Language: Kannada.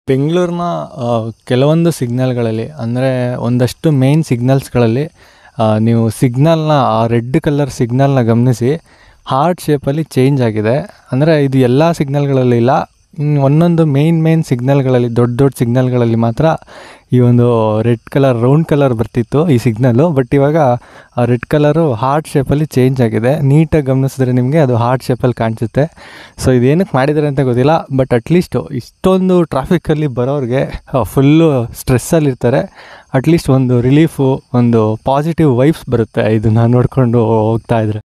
ಬೆಂಗಳೂರಿನ ಕೆಲವೊಂದು ಸಿಗ್ನಲ್ಗಳಲ್ಲಿ ಅಂದರೆ ಒಂದಷ್ಟು ಮೇಯ್ನ್ ಸಿಗ್ನಲ್ಸ್ಗಳಲ್ಲಿ ನೀವು ಸಿಗ್ನಲ್ನ ಆ ರೆಡ್ ಕಲರ್ ಸಿಗ್ನಲ್ನ ಗಮನಿಸಿ ಹಾರ್ಟ್ ಶೇಪಲ್ಲಿ ಚೇಂಜ್ ಆಗಿದೆ ಅಂದರೆ ಇದು ಎಲ್ಲ ಸಿಗ್ನಲ್ಗಳಲ್ಲಿ ಇಲ್ಲ ಇನ್ನು ಒಂದೊಂದು ಮೇಯ್ನ್ ಮೇಯ್ನ್ ಸಿಗ್ನಲ್ಗಳಲ್ಲಿ ದೊಡ್ಡ ದೊಡ್ಡ ಸಿಗ್ನಲ್ಗಳಲ್ಲಿ ಮಾತ್ರ ಈ ಒಂದು ರೆಡ್ ಕಲರ್ ರೌಂಡ್ ಕಲರ್ ಬರ್ತಿತ್ತು ಈ ಸಿಗ್ನಲ್ಲು ಬಟ್ ಇವಾಗ ಆ ರೆಡ್ ಕಲರು ಹಾರ್ಟ್ ಶೇಪಲ್ಲಿ ಚೇಂಜ್ ಆಗಿದೆ ನೀಟಾಗಿ ಗಮನಿಸಿದ್ರೆ ನಿಮಗೆ ಅದು ಹಾರ್ಟ್ ಶೇಪಲ್ಲಿ ಕಾಣಿಸುತ್ತೆ ಸೊ ಇದು ಏನಕ್ಕೆ ಮಾಡಿದ್ದಾರೆ ಅಂತ ಗೊತ್ತಿಲ್ಲ ಬಟ್ ಅಟ್ಲೀಸ್ಟು ಇಷ್ಟೊಂದು ಟ್ರಾಫಿಕ್ಕಲ್ಲಿ ಬರೋರಿಗೆ ಫುಲ್ಲು ಸ್ಟ್ರೆಸ್ಸಲ್ಲಿರ್ತಾರೆ ಅಟ್ಲೀಸ್ಟ್ ಒಂದು ರಿಲೀಫು ಒಂದು ಪಾಸಿಟಿವ್ ವೈಬ್ಸ್ ಬರುತ್ತೆ ಇದನ್ನು ನೋಡಿಕೊಂಡು ಹೋಗ್ತಾ ಇದ್ದರೆ